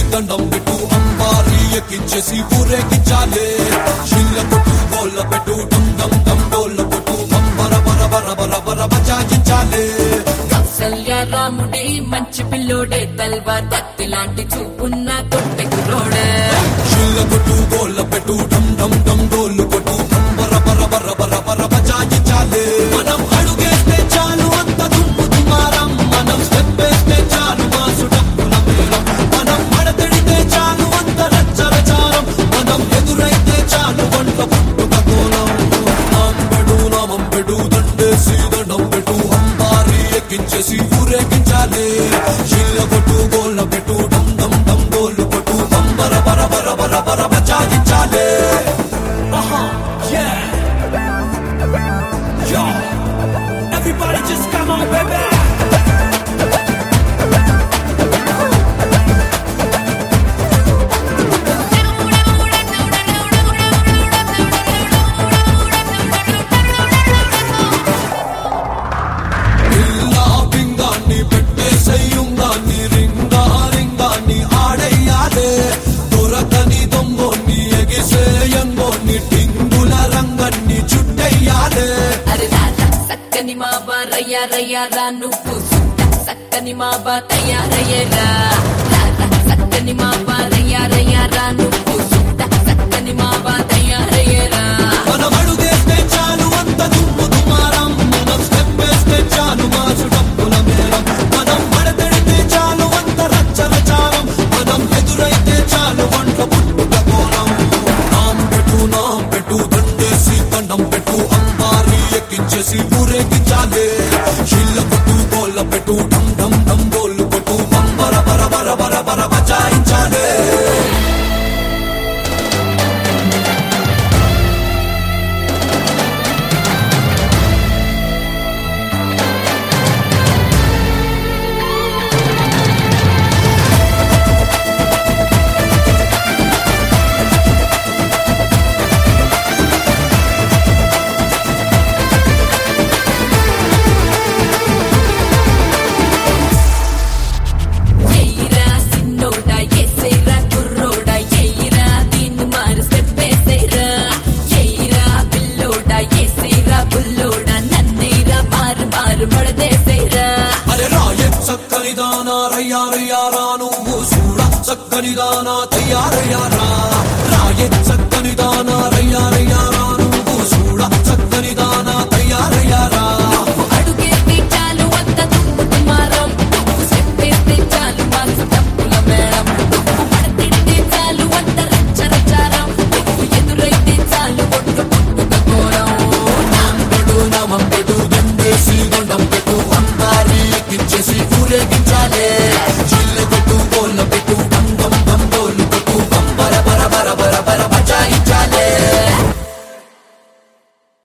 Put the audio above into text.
దండం పెట్టు అంబారి ఎక్కించేసి ఊరేగించాలే షిల్ల కొట్టు గోళ్ళ పెట్టు డమ్ డమ్ డమ్ డోళ్ళ కొట్టు బర బర బర బర బర బచాయించాలే కౌసల్య రాముడి మంచి పిల్లోడే తల్వార్ కత్తి లాంటి చూపున్న తొట్టె కుర్రోడే షిల్ల కొట్టు గోళ్ళ పెట్టు డమ్ డమ్ డమ్ డోళ్ళు కొట్టు బర బర బర బర బర బచాయించాలే మనం అడుగేస్తే చాలు అంత దుమ్ము దుమారం మనం స్టెప్ వేస్తే చాలు మాసు డప్పుల మేళం మనం మడతడితే చాలు అంత రచ్చరచారం మనం ఎదురైతే చాలు వంట పుట్టుక కోలం నాంబెడు నామంబెడు దండేసి దండం పెట్టు అంబారి ఎక్కించేసి ఊరేగించాలి షిల్ల కొట్టు గోళ్ళ పెట్టు డమ్ డమ్ డమ్ డోళ్ళు కొట్టు బర బర బర బర బర బచాయించాలి Yeah. Yo. Everybody just come on, baby. పిల్లా పింగాన్ని పెట్టేసెయ్యుంగాన్ని రింగా రింగాన్ని ఆడెయ్యాలే దొరకని దొంగోన్ని ఎగిసేయంగోన్ని టింగుల రంగన్ని చుట్టెయ్యాలే అరే రారా సక్కని మా బారయ్య రయ్యారా నువ్వు సుట్ట సక్కని మా బా తయారయ్యేరా రారా సక్కని మా బారయ్య రయ్యారా నువ్వు సుట్ట సక్కని మా బా తయారయ్యేరా మనం అడుగేస్తే చాలు అంత దుమ్ము దుమారం మనం స్టెప్ వేస్తే చాలు మాసు డప్పుల మేళం మనం మడతెడితే చాలు అంత రచ్చరచారం మనం ఎదురైతే చాలు వంట పుట్టుక కోలం నాం పెట్టు నాం పెట్టు దండేసి దండం పెట్టు అంబారి ఎక్కించేసి ఊరేగించాలే షిల్ల కొట్టు గోళ్ళ పెట్టు డమ్ డమ్ డమ్ గోళ్ళు కొట్టు బర బర బర బర బర బచాయించాలే ఎయిరా సిన్నోడా ఎసేరా కుర్రోడా ఎయిరా దీన్ని మారు స్టెప్ వేసేరా ఎయిరా పిల్లోడా ఎసేరా బుల్లోడా నన్నేరా మారు మారు మడదేసేరా అరే రాయే చక్కని దానా రయ్యారయ్యారా నువ్వు చూడ చక్కని దానా తయారయ్యారా రాయే చక్కని దానా రయ్యార